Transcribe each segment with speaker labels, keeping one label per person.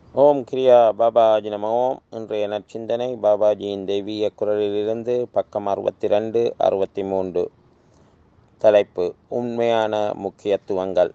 Speaker 1: ஓம் கிரியா பாபாஜி நம ஓம் இன்றைய நற்சிந்தனை பாபாஜியின் தெய்வீக குரலிலிருந்து பக்கம் அறுபத்தி ரெண்டு அறுபத்தி மூன்று தலைப்பு உண்மையான முக்கியத்துவங்கள்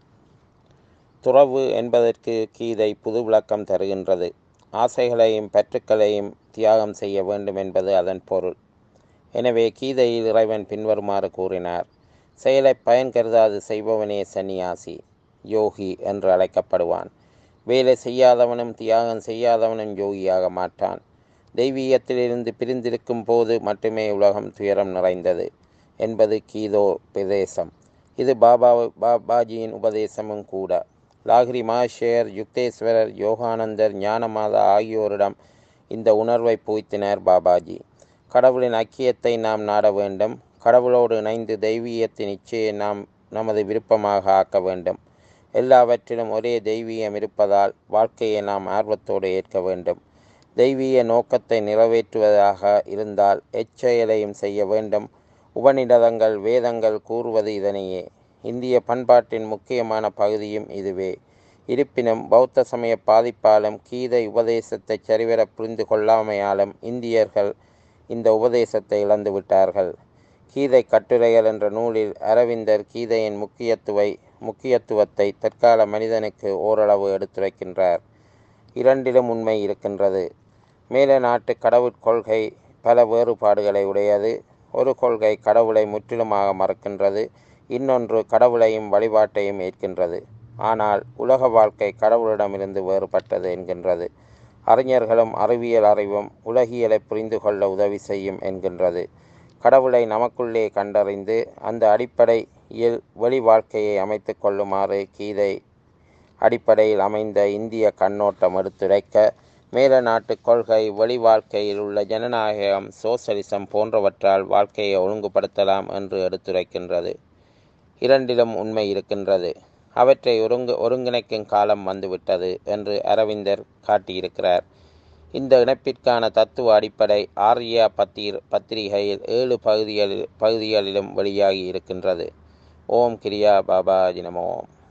Speaker 1: துறவு என்பதற்கு கீதை புது விளக்கம் தருகின்றது ஆசைகளையும் பற்றுக்களையும் தியாகம் செய்ய வேண்டும் என்பது அதன் பொருள் எனவே கீதையில் இறைவன் பின்வருமாறு கூறினார் செயலை பயன் கருதாது செய்பவனே சந்நியாசி யோகி என்று அழைக்கப்படுவான் வேலை செய்யாதவனும் தியாகம் செய்யாதவனும் யோகியாக மாட்டான் தெய்வீகத்திலிருந்து பிரிந்திருக்கும் போது மட்டுமே உலகம் துயரம் நிறைந்தது என்பது கீதோ உபதேசம் இது பாபா பாபாஜியின் உபதேசமும் கூட லாகிரி மகேஷர் யுக்தேஸ்வரர் யோகானந்தர் ஞானமாதா ஆகியோரிடம் இந்த உணர்வை பூய்த்தினர் பாபாஜி கடவுளின் ஐக்கியத்தை நாம் நாட வேண்டும் கடவுளோடு இணைந்து தெய்வீகத்தின் இச்சையை நாம் நமது விருப்பமாக ஆக்க வேண்டும் எல்லாவற்றிலும் ஒரே தெய்வீகம் இருப்பதால் வாழ்க்கையை நாம் ஆர்வத்தோடு ஏற்க வேண்டும் தெய்வீக நோக்கத்தை நிறைவேற்றுவதாக இருந்தால் எச்செயலையும் செய்ய வேண்டும் உபநிடதங்கள் வேதங்கள் கூறுவது இதனையே இந்திய பண்பாட்டின் முக்கியமான பகுதியும் இதுவே இருப்பினும் பௌத்த சமய பாதிப்பாலும் கீதை உபதேசத்தை சரிவர புரிந்து கொள்ளாமையாலும் இந்தியர்கள் இந்த உபதேசத்தை இழந்துவிட்டார்கள் கீதை கட்டுரைகள் என்ற நூலில் அரவிந்தர் கீதையின் முக்கியத்துவை முக்கியத்துவத்தை தற்கால மனிதனுக்கு ஓரளவு எடுத்துரைக்கின்றார் இரண்டிலும் உண்மை இருக்கின்றது மேல நாட்டு கடவுட் கொள்கை பல வேறுபாடுகளை உடையது ஒரு கொள்கை கடவுளை முற்றிலுமாக மறக்கின்றது இன்னொன்று கடவுளையும் வழிபாட்டையும் ஏற்கின்றது ஆனால் உலக வாழ்க்கை கடவுளிடமிருந்து வேறுபட்டது என்கின்றது அறிஞர்களும் அறிவியல் அறிவும் உலகியலை புரிந்து கொள்ள உதவி செய்யும் என்கின்றது கடவுளை நமக்குள்ளே கண்டறிந்து அந்த அடிப்படையில் வெளி வாழ்க்கையை அமைத்து கொள்ளுமாறு கீதை அடிப்படையில் அமைந்த இந்திய கண்ணோட்டம் எடுத்துரைக்க மேல நாட்டு கொள்கை வெளி வாழ்க்கையில் உள்ள ஜனநாயகம் சோசலிசம் போன்றவற்றால் வாழ்க்கையை ஒழுங்குபடுத்தலாம் என்று எடுத்துரைக்கின்றது இரண்டிலும் உண்மை இருக்கின்றது அவற்றை ஒருங்கு ஒருங்கிணைக்கும் காலம் வந்துவிட்டது என்று அரவிந்தர் காட்டியிருக்கிறார் இந்த இணைப்பிற்கான தத்துவ அடிப்படை ஆர்யா பத்திர் பத்திரிகையில் ஏழு பகுதிகளில் பகுதிகளிலும் வெளியாகி இருக்கின்றது ஓம் கிரியா பாபா ஜினமோம்